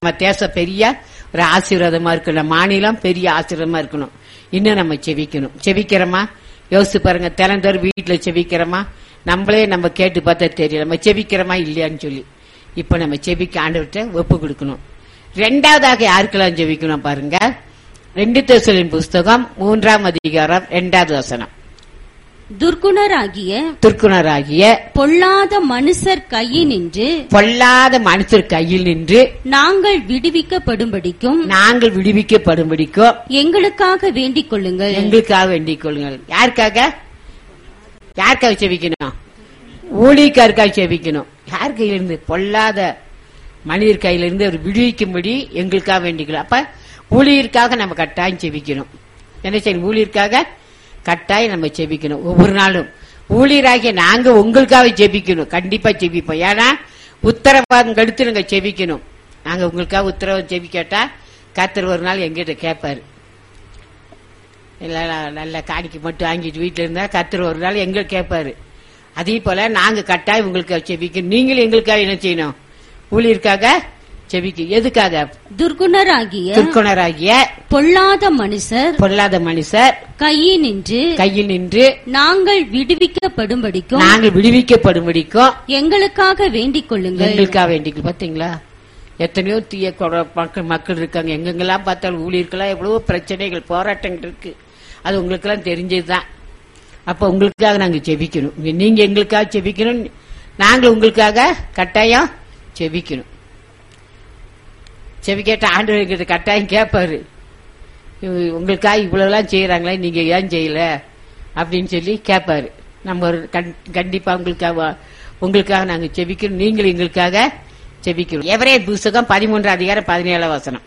நம்ம தேசம் பெரிய ஒரு ஆசீர்வாதமா இருக்கணும் மாநிலம் பெரிய ஆசீர்வாதமா இருக்கணும் இன்னும் நம்ம செவிக்கணும் செவிக்கிறோமா யோசிச்சு பாருங்க தினந்தோறும் வீட்டுல செவிக்கிறோமா நம்மளே நம்ம கேட்டு பார்த்தா தெரியும் நம்ம செவிக்கிறோமா இல்லையான்னு சொல்லி இப்ப நம்ம செவிக்க ஆண்டவர்கிட்ட ஒப்பு கொடுக்கணும் ரெண்டாவதாக யாருக்கெல்லாம் ஜெபிக்கணும் பாருங்க ரெண்டு தேசலின் புஸ்தகம் மூன்றாம் அதிகாரம் ரெண்டாவது வசனம் துர்க்குணராகிய திருக்குணராகிய பொல்லாத மனுஷர் கையினின்று பொல்லாத மனுஷர் கையில் நின்று நாங்கள் விடுவிக்கப்படும்படிக்கும் நாங்கள் விடுவிக்கப்படும்படிக்கோ எங்களுக்காக வேண்டிக் கொள்ளுங்கள் எங்களுக்காக வேண்டிக் கொள்ளுங்கள் யாருக்காக யாருக்காக செவிக்கணும் ஊழியக்காருக்காக செவிக்கணும் யார் கையிலிருந்து பொல்லாத மனிதர் கையிலிருந்து அவர் விடுவிக்கும்படி எங்களுக்காக வேண்டிக்கலாம் அப்ப ஊழியருக்காக நம்ம கட்டாயம் செவிக்கணும் என்ன செய்யணும் ஊழியருக்காக கட்டாயம் நம்ம செபிக்கணும் ஒவ்வொரு நாளும் ஊழியராகிய நாங்க உங்களுக்காக செபிக்கணும் கண்டிப்பா செபிப்போம் ஏன்னா உத்தரவாதம் கடுத்து நாங்க செபிக்கணும் நாங்க உங்களுக்காக உத்தரவாதம் செபிக்கட்டா கர்த்தர் ஒரு நாள் எங்கிட்ட கேட்பாரு இல்ல நல்ல காணிக்கு மட்டும் வாங்கிட்டு வீட்டுல இருந்தா கர்த்தர் ஒரு நாள் எங்க கேட்பாரு அதே போல நாங்க கட்டாயம் உங்களுக்கு செபிக்கணும் நீங்களும் எங்களுக்காக என்ன செய்யணும் ஊழியருக்காக செபிக்க எதுக்காக துர்க்குணராகிய துர்க்குணராகிய பொல்லாத மனுஷர் பொல்லாத மனுஷர் கையினின்று கையில் நின்று நாங்கள் விடுவிக்கப்படும்படிக்கும் நாங்கள் விடுவிக்கப்படும்படிக்கும் எங்களுக்காக வேண்டிக் கொள்ளுங்கள் எங்களுக்காக வேண்டிக்கணும் பாத்தீங்களா எத்தனையோ தீய கொட- மக்கள் மக்கள் இருக்காங்க எங்கெங்கெல்லாம் பார்த்தாலும் ஊழியர்களா எவ்வளவோ பிரச்சனைகள் போராட்டங்கள் இருக்கு அது உங்களுக்கெல்லாம் தெரிஞ்சதுதான் அப்ப உங்களுக்காக நாங்க செபிக்கணும் நீங்க எங்களுக்காக செபிக்கணும் நாங்கள் உங்களுக்காக கட்டாயம் செபிக்கணும் செவி கேட்ட ஆண்டு கட்டாயம் கேட்பாரு இவ- உங்களுக்காக இவ்வளவுலாம் செய்யறாங்களே நீங்க ஏன் செய்யல அப்படின்னு சொல்லி கேட்பாரு நம்ம ஒரு கண்- கண்டிப்பா உங்களுக்காக உங்களுக்காக நாங்க செபிக்கணும் நீங்கள் எங்களுக்காக செபிக்கணும் எவரே புஸ்தகம் பதிமூன்று அதிகாரம் பதினேழாம் வசனம்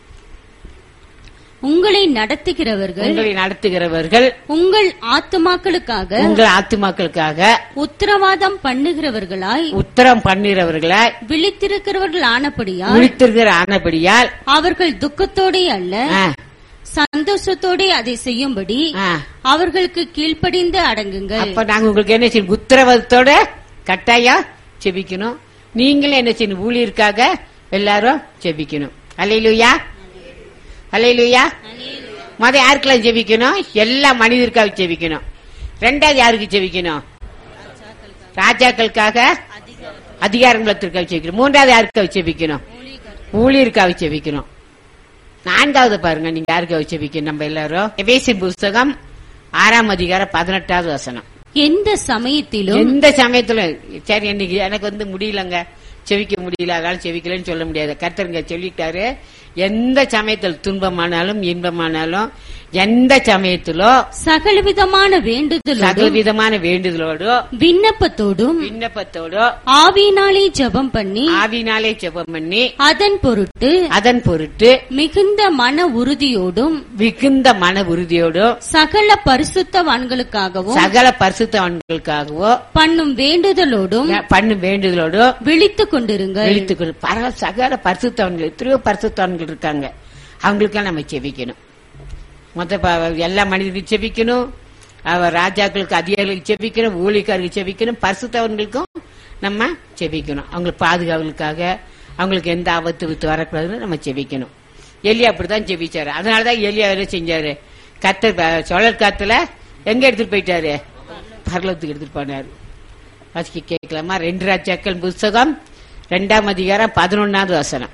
உங்களை நடத்துகிறவர்கள் உங்களை நடத்துகிறவர்கள் உங்கள் ஆத்துமாக்களுக்காக உங்கள் ஆத்துமாக்களுக்காக உத்தரவாதம் பண்ணுகிறவர்களாய் உத்தரம் பண்ணுகிறவர்களை விழித்திருக்கிறவர்கள் ஆனபடியால் விழித்திருக்கிற ஆனபடியால் அவர்கள் துக்கத்தோடே அல்ல ஆ, சந்தோஷத்தோடே அதை செய்யும்படி ஆ. அவர்களுக்கு கீழ்ப்படிந்து அடங்குங்கள் அப்ப நாங்க உங்களுக்கு என்ன செய்யணும் உத்தரவாதத்தோட கட்டாயம் செபிக்கணும் நீங்களும் என்ன செய்யணும் ஊழியருக்காக எல்லாரும் செபிக்கணும் அல்லையிலுயா அல்லையிலுயா மொத யாருக்கெல்லாம் ஜெபிக்கணும் எல்லா மனிதருக்காக ஜெபிக்கணும் ரெண்டாவது யாருக்கு ஜெபிக்கணும் ராஜாக்களுக்காக அதிகாரங்களுக்காக ஜெபிக்கணும் மூன்றாவது யாருக்காக ஜெபிக்கணும் ஊழியருக்காக ஜெபிக்கணும் நான்காவது பாருங்க நீங்க யாருக்காக ஜெபிக்கணும் நம்ம எல்லாரும் எபேசியர் புஸ்தகம் ஆறாம் அதிகாரம் பதினெட்டாவது வசனம் எந்த சமயத்திலும் எந்த சமயத்துல சரி இன்னைக்கு எனக்கு வந்து முடியலங்க செவிக்க முடியல அதனால செவிக்கலன்னு சொல்ல முடியாது கர்த்தருங்க சொல்லிட்டாரு எந்த சமயத்தில் துன்பமானாலும் இன்பமானாலும் எந்த சமயத்திலோ சகலவிதமான வேண்டுதலோடும் சகலவிதமான வேண்டுதலோடோ விண்ணப்பத்தோடும் விண்ணப்பத்தோடோ ஆவியினாலே ஜெபம் பண்ணி ஆவினாலே ஜெபம் பண்ணி அதன் பொருட்டு அதன் பொருட்டு மிகுந்த மன உறுதியோடும் மிகுந்த மன உறுதியோடோ சகல பரிசுத்தவான்களுக்காகவும் சகல பரிசுத்தவன்களுக்காகவோ பண்ணும் வேண்டுதலோடும் பண்ணும் வேண்டுதலோடோ விழித்துக் கொண்டிருங்கள் எழுத்துக்கள் பரவ சகல பரிசுத்தவன்கள் எத்தனையோ பரிசுத்தவன்கள் இருக்காங்க அவங்களுக்கெல்லாம் நம்ம செபிக்கணும் மொத்த ப- எல்லா மனிதர்களுக்கும் செபிக்கணும் அவர் ராஜாக்களுக்கு அதிகாரிகளுக்கு செபிக்கணும் ஊழியக்காரர்களுக்கு செபிக்கணும் பரிசுத்தவன்களுக்கும் நம்ம செபிக்கணும் அவங்களுக்கு பாதுகாவலுக்காக அவங்களுக்கு எந்த ஆபத்து வித்து வரக்கூடாதுன்னு நம்ம செபிக்கணும் எலியா அப்படிதான் செபிச்சாரு அதனாலதான் எலியா என்ன செஞ்சாரு கத்தர் சுழல் காத்துல எங்க எடுத்துட்டு போயிட்டாரு பரலத்துக்கு எடுத்துட்டு போனாரு வாசிக்க கேட்கலாமா ரெண்டு ராஜாக்கள் புஸ்தகம் ரெண்டாம் அதிகாரம் பதினொன்னாவது வசனம்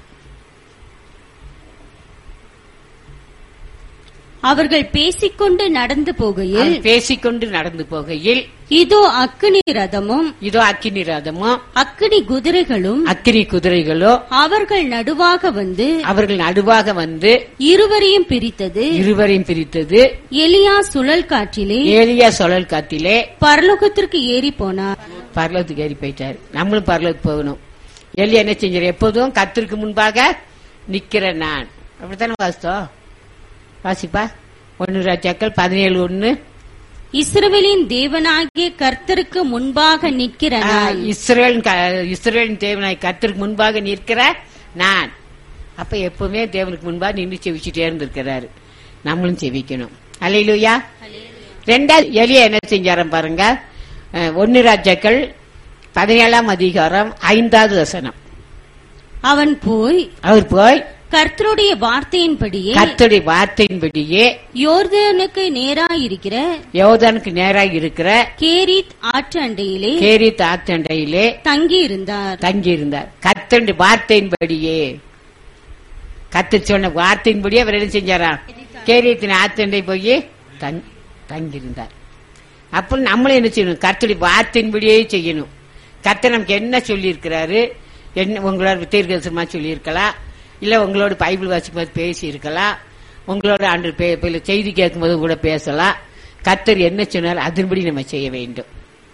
அவர்கள் பேசிக்கொண்டு நடந்து போகையில் அவன் பேசிக்கொண்டு நடந்து போகையில் இதோ அக்கினி ரதமும் இதோ அக்கினி ரதமும் அக்கினி குதிரைகளும் அக்கினி குதிரைகளோ அவர்கள் நடுவாக வந்து அவர்கள் நடுவாக வந்து இருவரையும் பிரித்தது இருவரையும் பிரித்தது எலியா சுழல் காற்றிலே ஏலியா சுழல் காத்திலே பரலோகத்திற்கு ஏறி போனார் பரலோகத்துக்கு ஏறி போயிட்டாரு நம்மளும் பரலோகத்துக்கு போகணும் எலியா என்ன செஞ்சாரு எப்போதும் கத்திற்கு முன்பாக நிக்கிறேன் நான் அப்படித்தானே வாசித்தோம் வாசிப்பா ஒன்னு ராஜாக்கள் பதினேழு ஒன்னு இஸ்ரவேலின் தேவனாகிய கர்த்தருக்கு முன்பாக நிற்கிற நான் இஸ்ரேல் இஸ்ரேலின் தேவனாய் கத்திற்கு முன்பாக நிற்கிற நான் அப்ப எப்பவுமே தேவனுக்கு முன்பாக நின்று செவிச்சுட்டே இருந்திருக்கிறாரு நம்மளும் செவிக்கணும் அலையிலுயா ரெண்டாவது எலியா என்ன செஞ்சாரம் பாருங்க அஹ், ஒன்னு ராஜாக்கள் பதினேழாம் அதிகாரம் ஐந்தாவது வசனம் அவன் போய் அவர் போய் கர்த்தருடைய வார்த்தையின்படியே கர்த்தருடைய வார்த்தையின்படியே யோர்தானுக்கு நேராயிருக்கிற யோதானுக்கு நேராக இருக்கிற கேரித் ஆற்று அண்டையிலே கேரி தாத்தண்டையிலே தங்கியிருந்தார் தங்கியிருந்தார் கர்த்தருடைய வார்த்தையின்படியே கர்த்தர் சொன்ன வார்த்தையின்படியே அவர் என்ன செஞ்சாராம் கேரியத்தின் ஆத்தண்டை போய் தங்- தங்கியிருந்தார் அப்ப நம்மளும் என்ன செய்யணும் கர்த்தருடைய வார்த்தையின்படியே செய்யணும் கர்த்தர் நமக்கு என்ன சொல்லியிருக்கிறாரு என்ன உங்களோட தீர்க்கதரிசனமா சொல்லியிருக்கலாம் இல்ல உங்களோட பைபிள் வாசிக்கும்போது பேசி இருக்கலாம் உங்களோட அன்று பே- பே- செய்தி கேட்கும்போது கூட பேசலாம் கர்த்தர் என்ன சொன்னார் அதன்படி நம்ம செய்ய வேண்டும்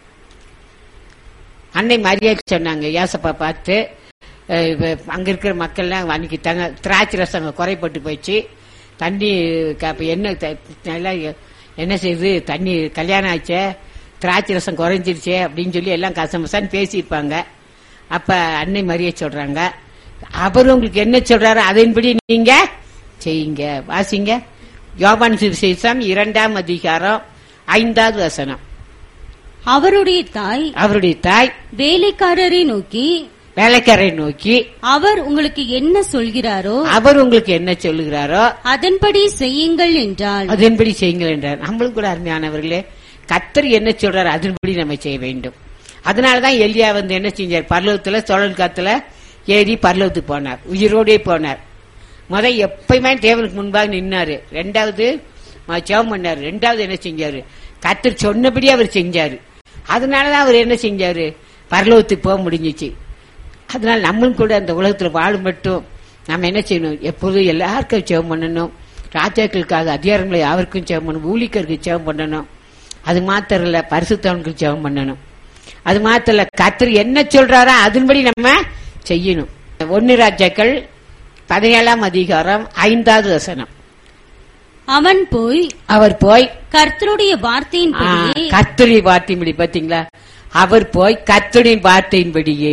அன்னை மரியாதை சொன்னாங்க ஏசப்பா பார்த்து அஹ், இப்ப அங்க இருக்கிற மக்கள்லாம் அன்னைக்கு தங்க திராட்சை ரசம் அங்க குறைப்பட்டு போச்சு தண்ணி க- அப்ப என்ன த- நல்லா என்ன செய்யுது தண்ணி கல்யாணம் ஆச்சே திராட்சை ரசம் குறைஞ்சிருச்சே அப்படின்னு சொல்லி எல்லாம் கசமசான்னு பேசியிருப்பாங்க அப்ப அன்னை மரியை சொல்றாங்க அவர் உங்களுக்கு என்ன சொல்றாரோ அதன்படி நீங்க செய்யுங்க வாசிங்க யோபான் சுவிசேஷம் இரண்டாம் அதிகாரம் ஐந்தாவது வசனம் அவருடைய தாய் அவருடைய தாய் வேலைக்காரரை நோக்கி வேலைக்காரரை நோக்கி அவர் உங்களுக்கு என்ன சொல்கிறாரோ அவர் உங்களுக்கு என்ன சொல்லுகிறாரோ அதன்படி செய்யுங்கள் என்றால் அதன்படி செய்யுங்கள் என்றார் நம்மளும் கூட அருமையானவர்களே கத்தர் என்ன சொல்றாரு அதன்படி நம்ம செய்ய வேண்டும் அதனாலதான் எலியா வந்து என்ன செஞ்சார் பர்லவத்துல சுழல் காத்துல ஏறி பர்லவத்துக்கு போனார் உயிரோடே போனார் முத எப்பயுமே தேவனுக்கு முன்பாக நின்னாரு ரெண்டாவது ம- ஜெபம் பண்ணாரு ரெண்டாவது என்ன செஞ்சாரு கத்தர் சொன்னபடி அவர் செஞ்சாரு அதனாலதான் அவர் என்ன செஞ்சாரு பரலோகத்துக்கு போக முடிஞ்சிச்சு அதனால நம்மளும் கூட அந்த உலகத்துல வாழும் மட்டும் நம்ம என்ன செய்யணும் எப்போதும் எல்லாருக்கும் ஜெபம் பண்ணணும் ராஜாக்களுக்காக அதிகாரங்களை யாருக்கும் ஜெபம் பண்ணணும் ஊழிக்கருக்கு ஜெபம் பண்ணணும் அது மாத்திரம் இல்ல பரிசுத்தவனுக்கு ஜெபம் பண்ணணும் அது மாத்திரம் இல்ல கத்தர் என்ன சொல்றாரோ அதன்படி நம்ம செய்யணும் ஒன்னு ராஜாக்கள் பதினேழாம் அதிகாரம் ஐந்தாவது வசனம் அவன் போய் அவர் போய் கர்த்தருடைய வார்த்தையின்படியே கத்தரி வார்த்தையின்படி பாத்தீங்களா அவர் போய் கத்தரின் வார்த்தையின்படியே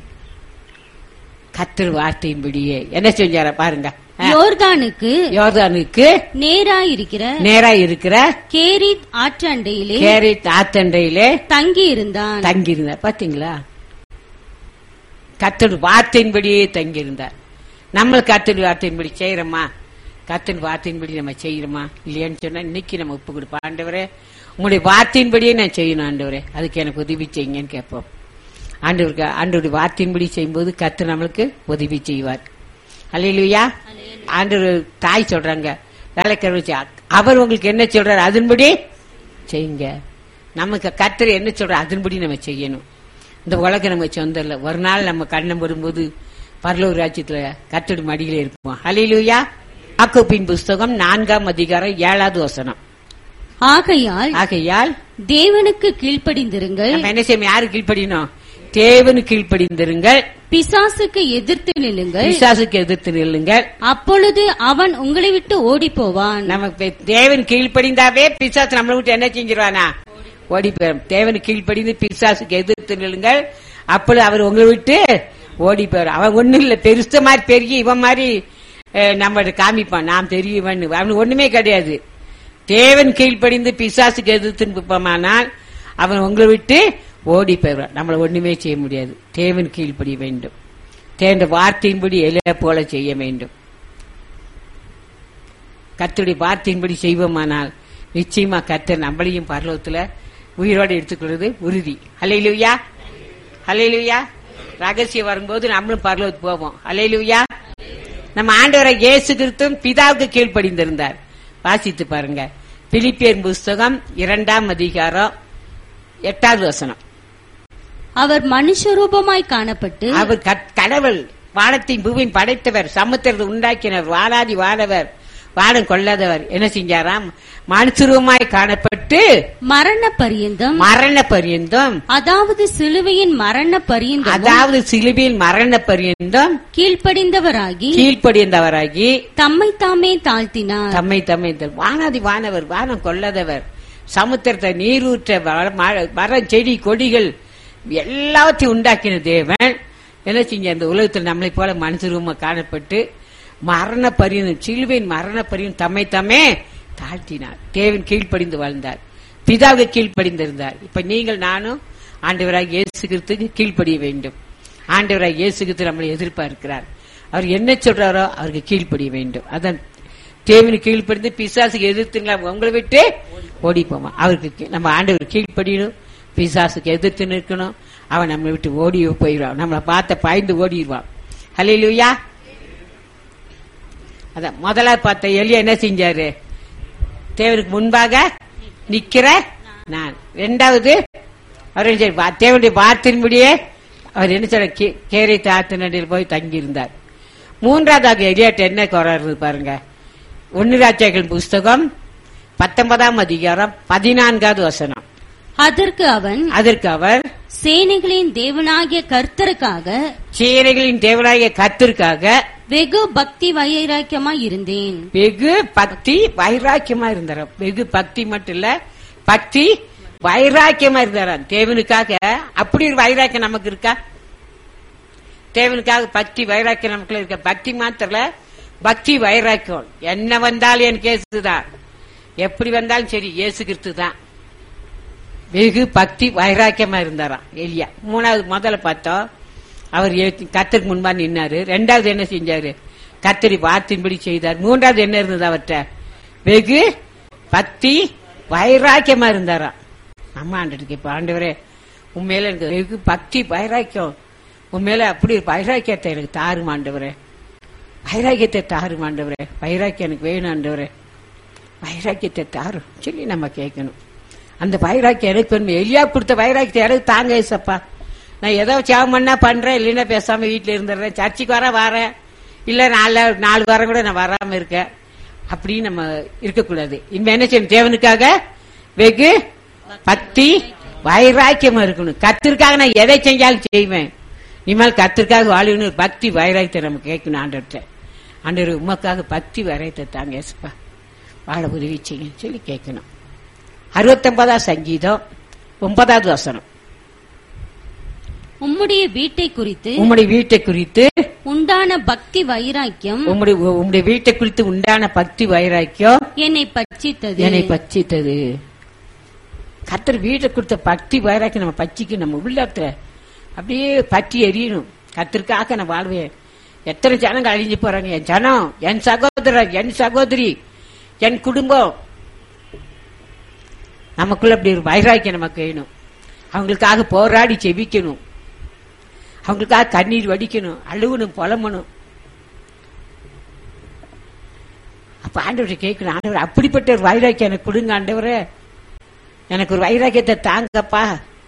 கத்தர் வார்த்தையின்படியே என்ன செஞ்சார பாருங்க ஆ, யோர்தானுக்கு யோர்தானுக்கு நேராயிருக்கிற நேரா இருக்கிற கேரித் ஆற்று அண்டையிலே கேரட் ஆத்தண்டையிலே தங்கியிருந்தான் தங்கியிருந்தார் பாத்தீங்களா கத்தர் வார்த்தையின்படியே தங்கியிருந்தார் நம்ம கத்தர் வார்த்தையின்படி செய்யறோமா கத்தர் வார்த்தையின்படி நம்ம செய்யறோமா இல்லையான்னு சொன்னா இன்னைக்கு நம்ம ஒப்பு கொடுப்போம் ஆண்டவரே உங்களுடைய வார்த்தையின்படியே நான் செய்யணும் ஆண்டவரே அதுக்கு எனக்கு உதவி செய்யுங்கன்னு கேட்போம் ஆண்டவருக்கு ஆண்டவருடைய வார்த்தையின்படி செய்யும்போது கத்தர் நம்மளுக்கு உதவி செய்வார் அல்லையா ஆண்டவர் தாய் சொல்றாங்க வேலைக்காரர் வச்சு அவர் உங்களுக்கு என்ன சொல்றாரு அதன்படி செய்யுங்க நமக்கு கத்தர் என்ன சொல்ற அதன்படி நம்ம செய்யணும் இந்த உலகம் நம்ம சொந்தம் இல்ல ஒரு நாள் நம்ம கண்ணம் வரும்போது பரலூர் ராஜ்யத்துல கத்தடி மடியில இருப்போம் ஹலிலூயா ஆக்கோப்பின் புஸ்தகம் நான்காம் அதிகாரம் ஏழாவது வசனம் ஆகையால் ஆகையால் தேவனுக்கு கீழ்ப்படிந்திருங்கள் நம்ம என்ன செய்யணும் யாரு கீழ்ப்படினோம் தேவனு கீழ்ப்படிந்திருங்கள் பிசாசுக்கு எதிர்த்து நில்லுங்கள் பிசாசுக்கு எதிர்த்து நில்லுங்கள் அப்பொழுது அவன் உங்களை விட்டு ஓடி போவான் நமக்கு தேவன் கீழ்ப்படிந்தாவே பிசாசு நம்மளை விட்டு என்ன செஞ்சிருவானா ஓடி போயிடும் தேவன் கீழ்ப்படிந்து பிசாசுக்கு எதிர்த்து நில்லுங்கள் அப்பொழுது அவர் உங்களை விட்டு ஓடி போயிடும் அவன் ஒண்ணும் இல்ல பெருச மாதிரி பெருகி இவன் மாதிரி அஹ், நம்மள காமிப்பான் நாம் பெரியவன் அவனுக்கு ஒண்ணுமே கிடையாது தேவன் கீழ்ப்படிந்து பிசாசுக்கு எதிர்த்து நிற்பமானால் அவன் உங்களை விட்டு ஓடி போயிடுவான் நம்மள ஒண்ணுமே செய்ய முடியாது தேவன் கீழ்ப்படிய வேண்டும் தேவன் வார்த்தையின்படி எலியா போல செய்ய வேண்டும் கர்த்தருடைய வார்த்தையின்படி செய்வோமானால் நிச்சயமா கர்த்தர் நம்மளையும் பரலோகத்துல உயிரோடு எடுத்துக்கொள்வது உறுதி ஹalleluya ஹalleluya ரகசியம் வரும்போது நம்மளும் பரலோகத்துக்கு போவோம் ஹalleluya நம்ம ஆண்டவரை இயேசு கிறிஸ்துவும் பிதாவுக்கு கீழ்ப்படிந்திருந்தார் வாசித்து பாருங்க பிலிப்பியர் புஸ்தகம் இரண்டாம் அதிகாரம் எட்டாவது வசனம் அவர் மனுஷரூபமாய் காணப்பட்டு அவர் கட்- கடவுள் வானத்தின் பூமியின் படைத்தவர் சமுத்திரத்தை உண்டாக்கினவர் வாராதி வானவர் வானம் கொள்ளாதவர் என்ன செஞ்சாராம் மனுசுருவமாய் காணப்பட்டு மரண பரியந்தம் மரண பரியந்தம் அதாவது சிலுவையின் மரண பரியந்தம் அதாவது சிலுவையில் மரண பரியந்தம் கீழ்ப்படிந்தவராகி கீழ்ப்படிந்தவராகி தம்மை தாமே தாழ்த்தினார் தம்மை தம்மை தம்- வானாதி வானவர் வானம் கொள்ளாதவர் சமுத்திரத்தை நீரூற்ற வ- ம- மரம் செடி கொடிகள் எல்லாத்தையும் உண்டாக்கின தேவன் என்ன செஞ்ச அந்த உலகத்தில் நம்மளை போல மனுஷரூபமா காணப்பட்டு மரண பரியும் சிலுவையின் மரண பரியும் தம்மை தம்மே தாழ்த்தினார் தேவன் கீழ்ப்படிந்து வாழ்ந்தார் பிதாவுக்கு கீழ்ப்படிந்திருந்தார் இப்ப நீங்கள் நானும் ஆண்டவராக இயேசு கிறிஸ்துக்கு கீழ்ப்படிய வேண்டும் ஆண்டவராக இயேசுக்கு நம்மளை எதிர்பார்க்கிறார் அவர் என்ன சொல்றாரோ அவருக்கு கீழ்ப்படிய வேண்டும் அதான் தேவனு கீழ்ப்படிந்து பிசாசுக்கு எதிர்த்துங்களா உங்களை விட்டு ஓடி போமா அவருக்கு கீ- நம்ம ஆண்டவர் கீழ்ப்படியணும் பிசாசுக்கு எதிர்த்து நிற்கணும் அவன் நம்மளை விட்டு ஓடி போயிடுவான் நம்மளை பார்த்த பாய்ந்து ஓடிடுவான் ஹalleluya அதான் முதல்ல பார்த்த எலியா என்ன செஞ்சாரு தேவனுக்கு முன்பாக நிக்கிற நான் ரெண்டாவது அவர் என்ன செய்றார்? வா- தேவனுடைய வார்த்தையின்படியே அவர் என்ன சொல்ற கேரை தாத்து நடில் போய் தங்கி இருந்தார் மூன்றாவதாக எலியாட்ட என்ன குறாரு பாருங்க ஒன்னு ராஜாக்கள் புஸ்தகம் பத்தொன்பதாம் அதிகாரம் பதினான்காவது வசனம் அதற்கு அவன் அதற்கு அவர் சேனைகளின் தேவனாகிய கர்த்தருக்காக சீரைகளின் தேவனாகிய கத்திற்காக வெகு பக்தி வைராக்கியமாய் இருந்தேன் வெகு பக்தி வைராக்கியமா இருந்தார் வெகு பக்தி மட்டும் இல்ல பக்தி வைராக்கியமா இருந்தாராம் தேவனுக்காக அப்படி ஒரு வைராக்கியம் நமக்கு இருக்கா தேவனுக்காக பக்தி வைராக்கியம் நமக்குள்ள இருக்க பக்தி மாத்திரல பக்தி வைராக்கியம் என்ன வந்தாலும் எனக்கு இயேசுதான் எப்படி வந்தாலும் சரி இயேசு கிறிஸ்து தான் வெகு பக்தி வைராக்கியமா இருந்தாராம் எலியா மூணாவது முதல்ல பார்த்தோம் அவர் ஏத்தி- கர்த்தருக்கு முன்பா நின்னாரு ரெண்டாவது என்ன செஞ்சாரு கத்தரி வார்த்தையின்படி செய்தார் மூன்றாவது என்ன இருந்தது அவர்கிட்ட வெகு பக்தி வைராக்கியமா இருந்தாராம் அம்மா ஆண்டுக்கு இப்ப ஆண்டவரே உண்மையில எனக்கு வெகு பக்தி வைராக்கியம் உண்மையில அப்படி ஒரு வைராக்கியத்தை எனக்கு தாரும் ஆண்டவரே வைராக்கியத்தை தாரும் ஆண்டவரே வைராக்கியம் எனக்கு வேணும் ஆண்டவரே வைராக்கியத்தை தாரும் சொல்லி நம்ம கேட்கணும் அந்த வைராக்கியம் எனக்கு வேணும் எலியா கொடுத்த வைராக்கியத்தை எனக்கு தாங்க ஏசப்பா நான் ஏதோ சேவம் பண்ணா பண்றேன் இல்லைன்னா பேசாம வீட்டுல இருந்துடுறேன் சர்ச்சுக்கு வர வரேன் இல்ல நாலு நாலு வாரம் கூட நான் வராம இருக்கேன் அப்படி நம்ம இருக்கக்கூடாது இனிமே என்ன செய்யணும் தேவனுக்காக வெகு பக்தி வைராக்கியமா இருக்கணும் கத்திற்காக நான் எதை செஞ்சாலும் செய்வேன் இனிமேல் கத்திற்காக வாழணும் ஒரு பக்தி வைராக்கியத்தை நம்ம கேட்கணும் ஆண்டவர்கிட்ட ஆண்டவர் உமக்காக பக்தி வைராக்கியத்தை தாங்க ஏசப்பா வாழ உதவி செய்யுங்க சொல்லி கேட்கணும் அறுபத்தொன்பதாம் சங்கீதம் ஒன்பதாவது வசனம் உம்முடைய வீட்டை குறித்து உம்முடைய வீட்டை குறித்து உண்டான பக்தி வைராக்கியம் உம்முடைய உம்முடைய வீட்டை குறித்து உண்டான பக்தி வைராக்கியம் என்னை பட்சித்தது என்னை பச்சித்தது கர்த்தர் வீட்டை கொடுத்த பக்தி வைராக்கியம் நம்ம பச்சிக்கு நம்ம உள்ளத்துல அப்படியே பற்றி எரியணும் கத்திற்காக நான் வாழ்வேன் எத்தனை ஜனங்க அழிஞ்சு போறாங்க என் ஜனம் என் சகோதரர் என் சகோதரி என் குடும்பம் நமக்குள்ள அப்படி ஒரு வைராக்கியம் நமக்கு வேணும் அவங்களுக்காக போராடி செபிக்கணும் அவங்களுக்காக கண்ணீர் வடிக்கணும் அழுகணும் புலம்பணும் அப்ப ஆண்டவரை கேட்கணும் ஆண்டவர் அப்படிப்பட்ட ஒரு வைராக்கியம் எனக்கு கொடுங்க ஆண்டவரே எனக்கு ஒரு வைராக்கியத்தை தாங்கப்பா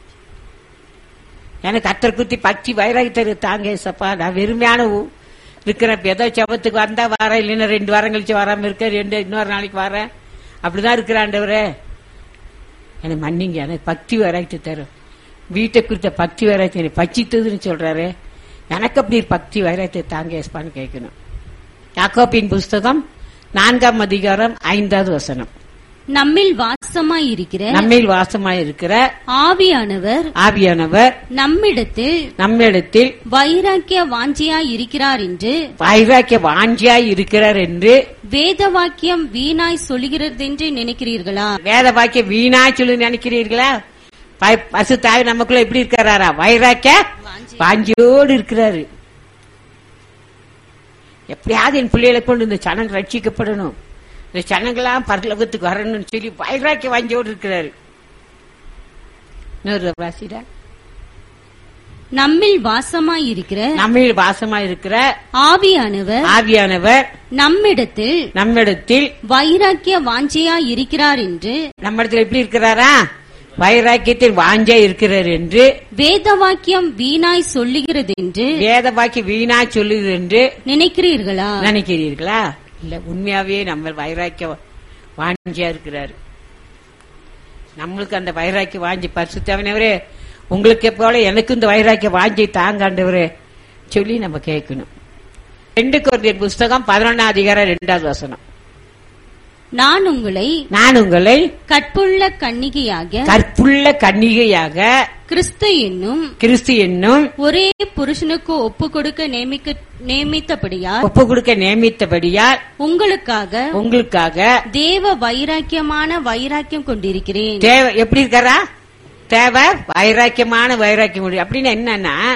எனக்கு அத்தரை குத்தி பச்சி வைராக்கியத்தை தாங்க ஏசப்பா நான் வெறுமையான ஊ- இருக்கிறேன் இப்ப ஏதோ செவத்துக்கு வந்தா வரேன் இல்லைன்னா ரெண்டு வாரம் கழிச்சு வராம இருக்க ரெண்டு இன்னொரு நாளைக்கு வரேன் அப்படிதான் இருக்கிற ஆண்டவரே எனக்கு மன்னிங்க எனக்கு பக்தி வைராக்கியத்தை தரும் வீட்டை குறித்த பக்தி வைராக்கியம் என்னை பச்சித்ததுன்னு சொல்றாரு எனக்கு அப்படி ஒரு பக்தி வைராக்கியத்தை தாங்க ஏசப்பான்னு கேட்கணும் யாக்கோப்பின் புஸ்தகம் நான்காம் அதிகாரம் ஐந்தாவது வசனம் நம்மில் வாசமாய் இருக்கிற நம்மில் வாசமாய் இருக்கிற ஆவியானவர் ஆவியானவர் நம்மிடத்தில் நம்மிடத்தில் வைராக்கிய வாஞ்சியாய் இருக்கிறார் என்று வைராக்கிய வாஞ்சியாய் இருக்கிறார் என்று வேத வாக்கியம் வீணாய் சொல்கிறதென்று நினைக்கிறீர்களா வேத வாக்கிய வீணா சொல்லி நினைக்கிறீர்களா ப- பசு தாய் நமக்குள்ள எப்படி இருக்கிறாரா வைராக்கிய வாஞ்சியோடு இருக்கிறாரு எப்படியாவது என் பிள்ளைகளை கொண்டு இந்த சனங்க ரட்சிக்கப்படணும் இந்த சனங்களாம் பரலோகத்துக்கு வரணும்னு சொல்லி வைராக்கிய வாஞ்சியோடு இருக்கிறாரு இன்னொரு வாசிடா நம்மில் வாசமாய் இருக்கிற நம்மில் வாசமா இருக்கிற ஆவியானவர் ஆவியானவர் நம்மிடத்தில் நம்மிடத்தில் வைராக்கிய வாஞ்சியாய் இருக்கிறார் என்று நம்மிடத்தில் எப்படி இருக்கிறாரா வைராக்கியத்தில் வாஞ்சா இருக்கிறார் என்று வேத வாக்கியம் வீணாய் சொல்லுகிறதென்று வேத பாக்கி வீணா சொல்லுது என்று நினைக்கிறீர்களா நினைக்கிறீர்களா இல்ல உண்மையாவே நம்ம வைராக்கிய வாஞ்சியா இருக்கிறாரு நம்மளுக்கு அந்த வைராக்கிய வாஞ்சி பரிசுத்தவனவரே உங்களுக்கு போல எனக்கு இந்த வைராக்கிய வாஞ்சி தாங்காண்டவரே சொல்லி நம்ம கேட்கணும் ரெண்டு குழந்தையர் புஸ்தகம் பதினொன்னாம் அதிகாரம் ரெண்டாவது வசனம் நான் உங்களை நான் உங்களை கற்புள்ள கன்னிகையாக கற்புள்ள கன்னிகையாக கிறிஸ்து என்னும் கிறிஸ்து என்னும் ஒரே புருஷனுக்கு ஒப்பு கொடுக்க நியமிக்க நியமித்தபடியால் ஒப்பு கொடுக்க நியமித்தபடியால் உங்களுக்காக உங்களுக்காக தேவ வைராக்கியமான வைராக்கியம் கொண்டிருக்கிறேன் தேவை எப்படி இருக்காரா தேவை வைராக்கியமான வைராக்கியம் உண்டு. அப்படின்னு என்னன்னா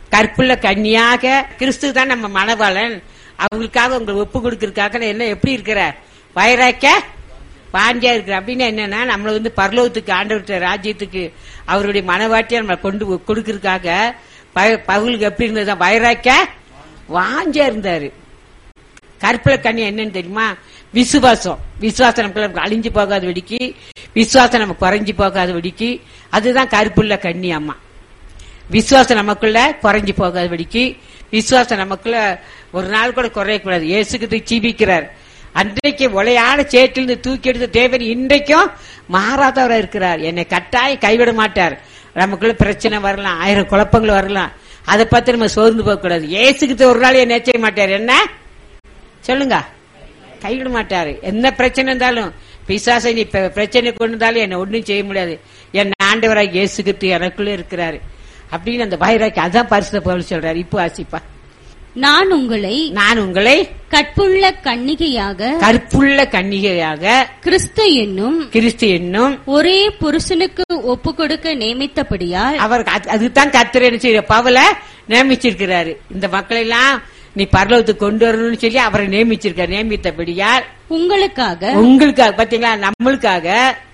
கற்புள்ள கன்னியாக கிறிஸ்து தான் நம்ம மணவாளன் அவங்களுக்காக உங்களை ஒப்பு கொடுக்கறதுக்காக நான் என்ன எப்படி இருக்கிறார் வயராக்க வாஞ்சியா இருக்கிற அப்படின்னு என்னன்னா நம்மள வந்து பரலோகத்துக்கு ஆண்டவர்கிட்ட ராஜ்யத்துக்கு அவருடைய மனவாட்டியா நம்ம கொண்டு கொடுக்கறதுக்காக ப- பவுலுக்கு எப்படி இருந்தது வயராக்க வாஞ்சியா இருந்தாரு கற்பல கண்ணி என்னன்னு தெரியுமா விசுவாசம் விசுவாசம் நமக்கு அழிஞ்சு போகாத வெடிக்கு விசுவாசம் நம்ம குறைஞ்சு போகாத வெடிக்கு அதுதான் கருப்புள்ள கண்ணி அம்மா விசுவாசம் நமக்குள்ள குறைஞ்சு போகாதபடிக்கு விசுவாசம் நமக்குள்ள ஒரு நாள் கூட குறையக்கூடாது இயேசுக்கு ஜீவிக்கிறார் அன்றைக்கு உளையான சேற்றிலிருந்து தூக்கி எடுத்த தேவன் இன்றைக்கும் மாறாதவரா இருக்கிறார் என்னை கட்டாயம் கைவிட மாட்டார் நமக்குள்ள பிரச்சனை வரலாம் ஆயிரம் குழப்பங்கள் வரலாம் அதை பார்த்து நம்ம சோர்ந்து போக கூடாது இயேசுக்கு ஒரு நாள் என்ன செய்ய மாட்டார் என்ன சொல்லுங்க கைவிட மாட்டாரு என்ன பிரச்சனை இருந்தாலும் பிசாசை நீ பெ- பிரச்சனை கொண்டு வந்தாலும் என்ன ஒண்ணும் செய்ய முடியாது என் ஆண்டவராக இயேசுகிட்டு எனக்குள்ள இருக்கிறாரு அப்படின்னு அந்த வைராக்கி அதான் பரிசுத்த பவுல் சொல்றாரு இப்போ ஆசிப்பா நான் உங்களை நான் உங்களை கற்புள்ள கன்னிகையாக கற்புள்ள கன்னிகையாக கிறிஸ்து என்னும் கிறிஸ்து என்னும் ஒரே புருஷனுக்கு ஒப்பு கொடுக்க நியமித்தபடியால் அவர் அது- அதுதான் கர்த்தர் என்ன செய்ய பவுல நியமிச்சிருக்கிறாரு இந்த மக்களை எல்லாம் நீ பரலோகத்துக்கு கொண்டு வரணும்னு சொல்லி அவரை நியமிச்சிருக்காரு நியமித்தபடியால் உங்களுக்காக உங்களுக்காக பாத்தீங்களா நம்மளுக்காக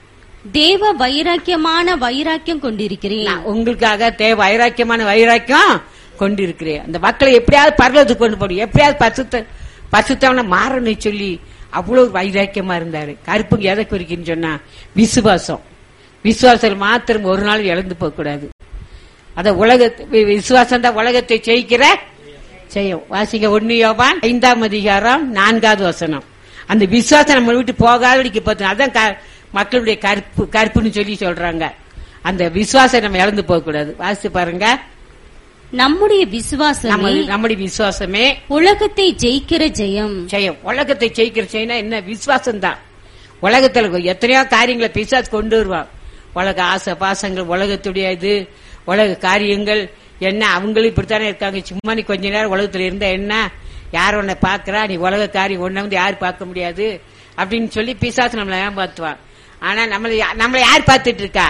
தேவ வைராக்கியமான வைராக்கியம் கொண்டிருக்கிறேன் நான் உங்களுக்காக தேவை வைராக்கியமான வைராக்கியம் கொண்டிருக்கிறேன் அந்த மக்களை எப்படியாவது பரலோகத்துக்கு கொண்டு போடும் எப்படியாவது பசுத்த பசுத்தவன மாறணும் சொல்லி அவ்வளவு வைராக்கியமா இருந்தாரு கருப்புக்கு எதை குறிக்குன்னு சொன்னா விசுவாசம் விசுவாசம் மாத்திரம் ஒரு நாள் இழந்து போக கூடாது அத உலக விசுவாசம் தான் உலகத்தை ஜெயிக்கிற செய்யும் வாசிங்க ஒன்னு யோவான் ஐந்தாம் அதிகாரம் நான்காவது வசனம் அந்த விசுவாசம் நம்ம விட்டு போகாதபடிக்கு பார்த்தோம் அதான் க- மக்களுடைய கற்பு கற்புன்னு சொல்லி சொல்றாங்க அந்த விசுவாசம் நம்ம இழந்து போக கூடாது வாசித்து பாருங்க நம்முடைய நம்ம விசுவாசமே நம்முடைய விசுவாசமே உலகத்தை ஜெயிக்கிற ஜெயம் செய்யும் உலகத்தை ஜெயிக்கிற செய்யணும் என்ன விசுவாசம் தான் உலகத்துல எத்தனையோ காரியங்களை பிசாசு கொண்டு வருவான் உலக ஆசை பாசங்கள் உலகத்துடைய இது உலக காரியங்கள் என்ன அவங்களும் இப்படித்தானே இருக்காங்க சும்மா நீ கொஞ்ச நேரம் உலகத்துல இருந்தா என்ன யார் உன்னை பாக்குறா நீ உலக காரியம் ஒன்ன வந்து யார் பார்க்க முடியாது அப்படின்னு சொல்லி பிசாசு நம்மளை ஏமாத்துவான் ஆனா நம்மளை யா- நம்மளை யார் பார்த்துட்டு இருக்கா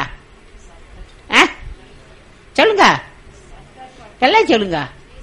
ஆ? சொல்லுங்க எல்லாம் சொல்லுங்க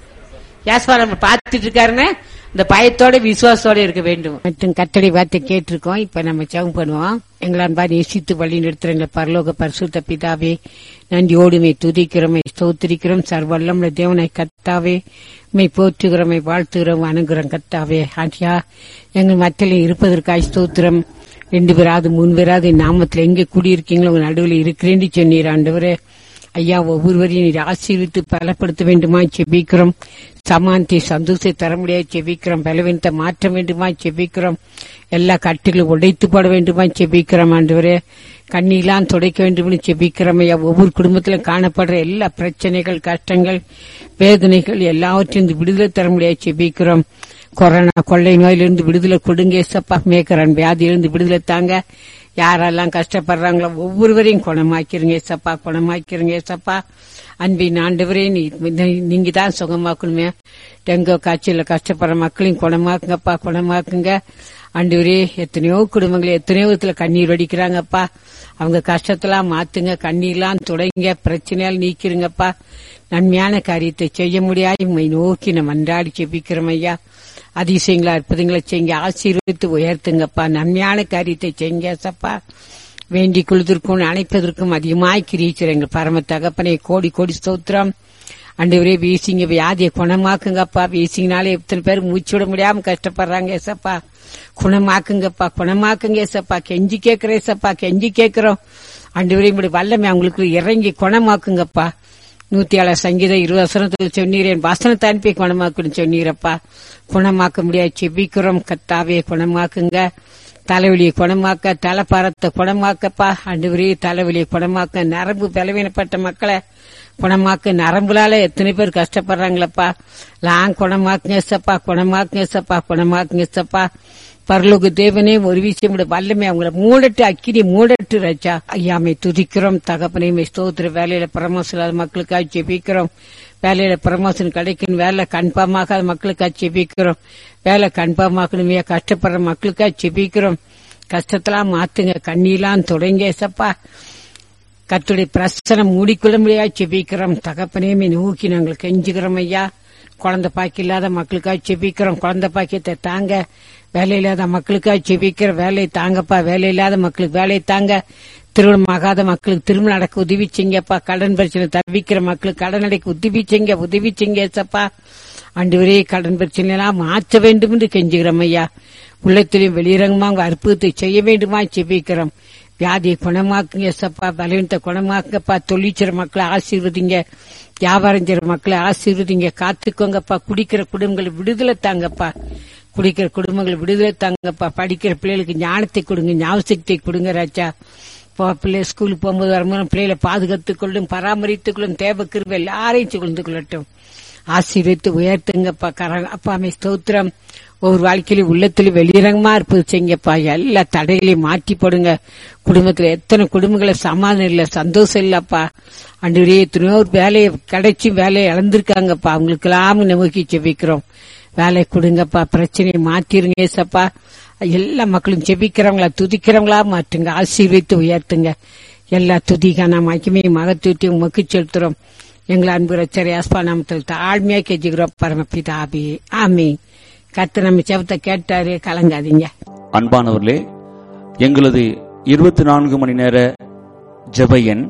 யாஸ்வா நம்ம பார்த்துட்டு இருக்காருன்னு இந்த பயத்தோட விசுவாசத்தோட இருக்க வேண்டும் மற்றும் கத்தடி வார்த்தை கேட்டிருக்கோம் இப்ப நம்ம ஜெபம் பண்ணுவோம் எங்களான் பாதி நேசித்து வழி நிறுத்துற எங்களை பரலோக பரிசுத்த பிதாவே நன்றியோடுமை துதிக்கிறோமை ஸ்தோத்திரிக்கிறோம் சர்வல்லமுள்ள தேவனை கத்தாவே மை போற்றுகிறோமை வாழ்த்துகிறோம் அணுகிறோம் கத்தாவே ஆண்டியா எங்கள் மத்தியில் இருப்பதற்காக ஸ்தோத்திரம் ரெண்டு பேராது மூணு பேராது நாமத்தில் எங்க குடியிருக்கீங்களோ உங்க நடுவில் இருக்கிறேன்னு சொன்னீர் ஆண்டவரே ஐயா ஒவ்வொருவரையும் நீர் ஆசீர்வித்து பலப்படுத்த வேண்டுமா செபிக்கிறோம் சமானத்தை சந்தோஷத்தை தர முடியாது செபிக்கிறோம் பலவீனத்தை மாற்ற வேண்டுமா செபிக்கிறோம் எல்லா கட்டுகளும் உடைத்து போட வேண்டுமா செபிக்கிறோம் ஆண்டவரே கண்ணீலாம் துடைக்க வேண்டும்னு செபிக்கிறோம் ஐயா ஒவ்வொரு குடும்பத்திலும் காணப்படுற எல்லா பிரச்சனைகள் கஷ்டங்கள் வேதனைகள் எல்லாவற்றையும் இந்த விடுதலை தர முடியாது செபிக்கிறோம் கொரோனா கொள்ளை நோயிலிருந்து விடுதலை கொடுங்க ஏசப்பா மேக்கரன் வியாதியிலிருந்து விடுதலை தாங்க யாரெல்லாம் கஷ்டப்படுறாங்களோ ஒவ்வொருவரையும் குணமாக்கிறீங்க ஏசப்பா குணமாக்கிறீங்க ஏசப்பா அன்பின் ஆண்டவரே நீ நீங்க தான் சுகமாக்கணுமே டெங்கு காய்ச்சல கஷ்டப்படுற மக்களையும் குணமாக்குங்கப்பா குணமாக்குங்க ஆண்டவரே எத்தனையோ குடும்பங்கள் எத்தனையோ விதத்துல கண்ணீர் வடிக்கிறாங்கப்பா அவங்க கஷ்டத்தெல்லாம் மாத்துங்க கண்ணீர்லாம் தொடங்க பிரச்சனையால் நீக்கிருங்கப்பா நன்மையான காரியத்தை செய்ய முடியாது உம்மை நோக்கி நம்ம அன்றாடி செபிக்கிறோம் ஐயா அதிசயங்களா அற்புதங்களை செய்யுங்க ஆசீர்வதித்து உயர்த்துங்கப்பா நன்மையான காரியத்தை செய்யுங்க சப்பா வேண்டிக் கொள்வதற்கும் அணைப்பதற்கும் அதிகமாய் கிரீச்சர் எங்கள் பரம தகப்பனை கோடி கோடி ஸ்தோத்திரம் அண்டவரே வீசிங்க வியாதியை குணமாக்குங்கப்பா வீசிங்கனாலே எத்தனை பேர் மூச்சு விட முடியாம கஷ்டப்படுறாங்க ஏசப்பா குணமாக்குங்கப்பா குணமாக்குங்க ஏசப்பா கெஞ்சி கேட்கிறேன் ஏசப்பா கெஞ்சி கேட்கிறோம் அண்டவரே இப்படி வல்லமை அவங்களுக்கு இறங்கி குணமாக்குங்கப்பா நூத்தி ஏழு சங்கீதம் இருபது வசனத்தில் சொன்னீரேன் வசனத்தை அனுப்பி குணமாக்குன்னு சொன்னீரப்பா குணமாக்க முடியாது செபிக்கிறோம் கத்தாவே குணமாக்குங்க தலைவலியை குணமாக்க தலைப்பாரத்தை குணமாக்கப்பா அண்டுவரே தலைவலியை குணமாக்க நரம்பு பலவீனப்பட்ட மக்களை குணமாக்க நரம்புலால எத்தனை பேர் கஷ்டப்படுறாங்களப்பா லாங் குணமாக்குங்க சப்பா குணமாக்குங்க சப்பா குணமாக்குங்க சப்பா பரலோக தேவனே ஒரு விஷயம் விட வல்லமை அவங்கள மூடட்டு அக்கினி மூடட்டு ரச்சா ஐயாமை துதிக்கிறோம் தகப்பனையுமே ஸ்தோத்திர வேலையில பிரமோஷன் இல்லாத மக்களுக்காக ஜெபிக்கிறோம் வேலையில ப்ரமோஷன் கிடைக்கும் வேலை கன்ஃபார்மாகாத மக்களுக்காக ஜெபிக்கிறோம் வேலை கன்ஃபார்மாக்கணுமே கஷ்டப்படுற மக்களுக்காக ஜெபிக்கிறோம் கஷ்டத்தெல்லாம் மாத்துங்க கண்ணீலாம் தொடங்க சப்பா கத்துடைய பிரசனம் மூடிக்கொள்ள முடியாது செபிக்கிறோம் தகப்பனையுமே நோக்கி நாங்கள் கெஞ்சுக்கிறோம் ஐயா குழந்தை பாக்கி இல்லாத மக்களுக்காக செபிக்கிறோம் குழந்தை பாக்கியத்தை தாங்க வேலை இல்லாத மக்களுக்காக செபிக்கிற வேலையை தாங்கப்பா வேலை இல்லாத மக்களுக்கு வேலையை தாங்க திருமணம் ஆகாத மக்களுக்கு திருமணம் நடக்க உதவி செய்யுங்கப்பா கடன் பிரச்சனை தவிக்கிற மக்களுக்கு கடன் அடைக்க உதவி செய்யுங்க உதவி செய்யுங்க ஏசப்பா ஆண்டவரே கடன் பிரச்சனை எல்லாம் மாற்ற வேண்டும் என்று கெஞ்சுகிறோம் ஐயா உள்ளத்திலையும் வெளியிறங்கமா உங்க அற்புதத்தை செய்ய வேண்டுமா செபிக்கிறோம் வியாதியை குணமாக்குங்க ஏசப்பா பலவீனத்தை குணமாக்குங்கப்பா தொழிற்சிற மக்களை ஆசீர்வதிங்க வியாபாரம் செய்யற மக்களை ஆசீர்வதிங்க காத்துக்கோங்கப்பா குடிக்கிற குடும்பங்களை விடுதலை தாங்கப்பா குடிக்கிற குடும்பங்களை விடுதலை தாங்கப்பா படிக்கிற பிள்ளைகளுக்கு ஞானத்தை கொடுங்க ஞாபகத்தை கொடுங்க ராஜா இப்போ பிள்ளை ஸ்கூலுக்கு போகும்போது வரும்போது பிள்ளைகளை பாதுகாத்துக் கொள்ளும் பராமரித்துக் கொள்ளும் தேவ கிருபை எல்லாரையும் சுகழ்ந்து கொள்ளட்டும் ஆசீர்வித்து உயர்த்துங்கப்பா கர அப்பாமை ஸ்தோத்திரம் ஒவ்வொரு வாழ்க்கையிலும் உள்ளத்திலும் வெளியிறங்கமா இருப்பது செய்யுங்கப்பா எல்லா தடைகளையும் மாற்றி போடுங்க குடும்பத்துல எத்தனை குடும்பங்களை சமாதானம் இல்ல சந்தோஷம் இல்லப்பா அன்றுவரே எத்தனையோ வேலையை கிடைச்சி வேலையை இழந்திருக்காங்கப்பா அவங்களுக்கெல்லாம் நோக்கி செபிக்கிறோம் வேலை கொடுங்கப்பா பிரச்சனையை மாத்திருங்க ஏசப்பா எல்லா மக்களும் செபிக்கிறவங்களா துதிக்கிறவங்களா மாற்றுங்க ஆசீர்வித்து உயர்த்துங்க எல்லா துதிக்கான மகிமையை மகத்துவத்தை உமக்கு செலுத்துறோம் எங்களை அன்பு ரச்சரி ஆஸ்பா நாமத்தில் தாழ்மையா கெஞ்சுகிறோம் பரமபிதாபி ஆமி கத்து நம்ம செவத்தை கேட்டாரு கலங்காதீங்க அன்பானவர்களே எங்களது இருபத்தி நான்கு மணி நேர ஜெப எண்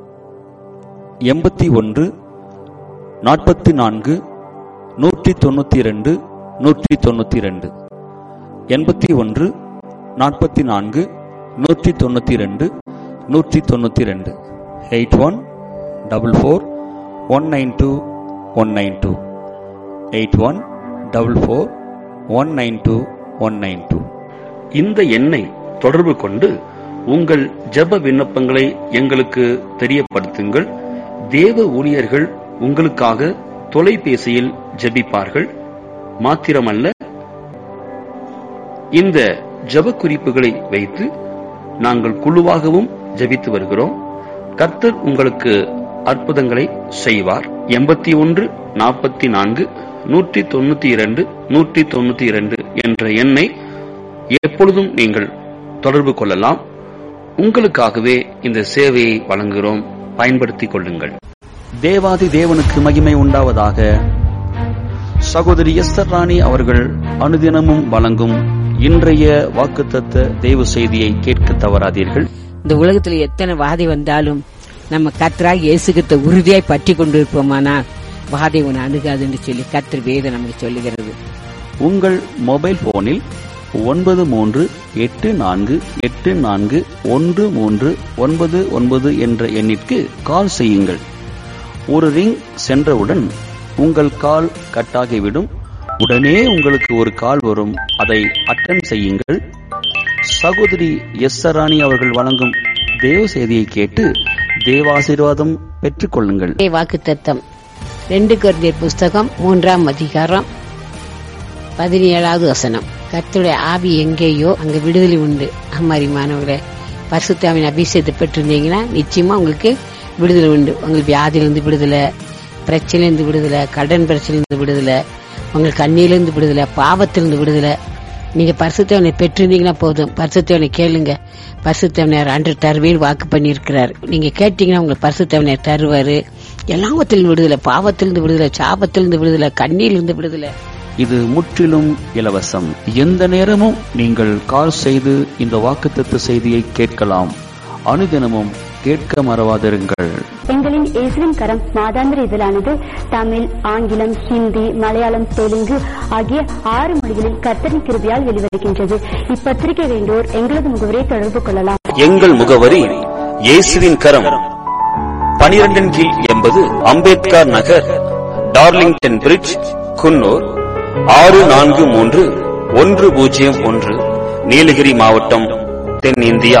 எண்பத்தி ஒன்று நாற்பத்தி நான்கு நூற்றி தொண்ணூத்தி ரெண்டு நூற்றி தொண்ணூத்தி ரெண்டு எண்பத்தி ஒன்று நாற்பத்தி நான்கு நூற்றி தொண்ணூத்தி ரெண்டு நூற்றி தொண்ணூத்தி ரெண்டு eight one double four one nine two one nine two eight one double four one nine two one nine two இந்த எண்ணை தொடர்பு கொண்டு உங்கள் ஜெப விண்ணப்பங்களை எங்களுக்கு தெரியப்படுத்துங்கள் தேவ ஊழியர்கள் உங்களுக்காக தொலைபேசியில் ஜெபிப்பார்கள் மாத்திரமல்ல இந்த ஜெப குறிப்புகளை வைத்து நாங்கள் குழுவாகவும் ஜெபித்து வருகிறோம் கர்த்தர் உங்களுக்கு அற்புதங்களை செய்வார் எண்பத்தி ஒன்று நாற்பத்தி நான்கு நூற்றி தொண்ணூத்தி இரண்டு நூற்றி தொண்ணூத்தி இரண்டு என்ற எண்ணை எப்பொழுதும் நீங்கள் தொடர்பு கொள்ளலாம் உங்களுக்காகவே இந்த சேவையை வழங்குகிறோம் பயன்படுத்திக் கொள்ளுங்கள் தேவாதி தேவனுக்கு மகிமை உண்டாவதாக சகோதரி எஸ்தர் ராணி அவர்கள் அனுதினமும் வழங்கும் இன்றைய வாக்குத்தத்த தெய்வ செய்தியை கேட்க தவறாதீர்கள் இந்த உலகத்துல எத்தனை வாதை வந்தாலும் நம்ம கத்தராக இயேசுகிட்ட உறுதியாய் பற்றி கொண்டிருப்போமானால் வாதை உன்னை அணுகாதுன்னு சொல்லி கத்தர் வேதம் நமக்கு சொல்லுகிறது உங்கள் மொபைல் போனில் ஒன்பது மூன்று எட்டு நான்கு எட்டு நான்கு ஒன்று மூன்று ஒன்பது ஒன்பது என்ற எண்ணிற்கு கால் செய்யுங்கள் ஒரு ரிங் சென்றவுடன் உங்கள் கால் கட்டாகிவிடும் உடனே உங்களுக்கு ஒரு கால் வரும் அதை அட்டன் செய்யுங்கள் சகோதரி எஸ் ராணி அவர்கள் வழங்கும் தேவ செய்தியை கேட்டு தேவாசீர்வாதம் பெற்றுக்கொள்ளுங்கள் வாக்கு தத்தம் ரெண்டு கொரிந்தியர் புஸ்தகம் மூன்றாம் அதிகாரம் பதினேழாவது வசனம் கர்த்தருடைய ஆவி எங்கேயோ அங்க விடுதலை உண்டு அம்மாரி மாணவர்களே பரிசுத்தாவின் அபிஷேகத்தை பெற்றிருந்தீங்கன்னா நிச்சயமா உங்களுக்கு விடுதலை உண்டு உங்களுக்கு வியாதியிலிருந்து விடுதலை பிரச்சனையிலிருந்து விடுதலை கடன் பிரச்சனையிலிருந்து விடுதலை உங்களுக்கு கண்ணியிலிருந்து விடுதலை பாவத்திலிருந்து விடுதலை நீங்க பரிசுத்தவனை பெற்றிருந்தீங்கன்னா போதும் பரிசுத்தவனை கேளுங்க பரிசுத்தவனர் அன்று தருவேன் வாக்கு பண்ணியிருக்கிறார் நீங்க கேட்டீங்கன்னா உங்களுக்கு பரிசுத்தவனர் தருவாரு எல்லாவத்திலிருந்து விடுதலை பாவத்திலிருந்து விடுதலை சாபத்திலிருந்து விடுதலை கண்ணியிலிருந்து விடுதலை இது முற்றிலும் இலவசம் எந்த நேரமும் நீங்கள் கால் செய்து இந்த வாக்குத்தத்த செய்தியை கேட்கலாம் அனுதினமும் கேட்க மறவாதிருங்கள் எங்களின் இயேசுவின் கரம் மாதாந்திர இதழானது தமிழ் ஆங்கிலம் ஹிந்தி மலையாளம் தெலுங்கு ஆகிய ஆறு மொழிகளில் கர்த்தரின் கிருபியால் வெளிவருகின்றது இப்பத்திரிகை வேண்டோர் எங்களது முகவரியை தொடர்பு கொள்ளலாம் எங்கள் முகவரி இயேசுவின் கரம் பனிரெண்டின் கீழ் எண்பது அம்பேத்கர் நகர் டார்லிங்டன் பிரிட்ஜ் குன்னூர் ஆறு நான்கு மூன்று ஒன்று பூஜ்ஜியம் ஒன்று நீலகிரி மாவட்டம் தென்னிந்தியா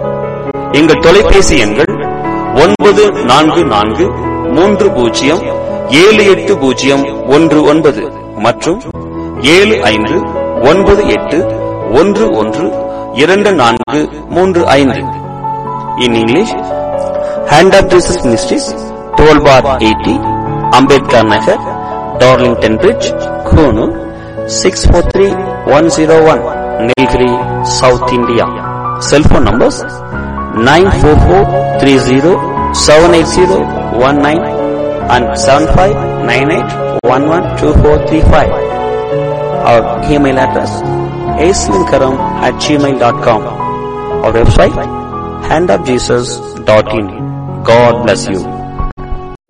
எங்கள் தொலைபேசி எண்கள் ஒன்பது நான்கு நான்கு மூன்று பூஜ்ஜியம் ஏழு எட்டு பூஜ்ஜியம் ஒன்று ஒன்பது மற்றும் ஏழு ஐந்து ஒன்பது எட்டு ஒன்று ஒன்று இரண்டு நான்கு மூன்று ஐந்து in English hand of Jesus ministries twelve bar eighty Ambedkar Nagar Darlington bridge Coonoor six four three one zero one Nilgiri south India cell phone numbers nine four four three zero seven eight zero one nine and seven five nine eight one one two four three five our email address asminkaram at gmail.com our website handofjesus.in god bless you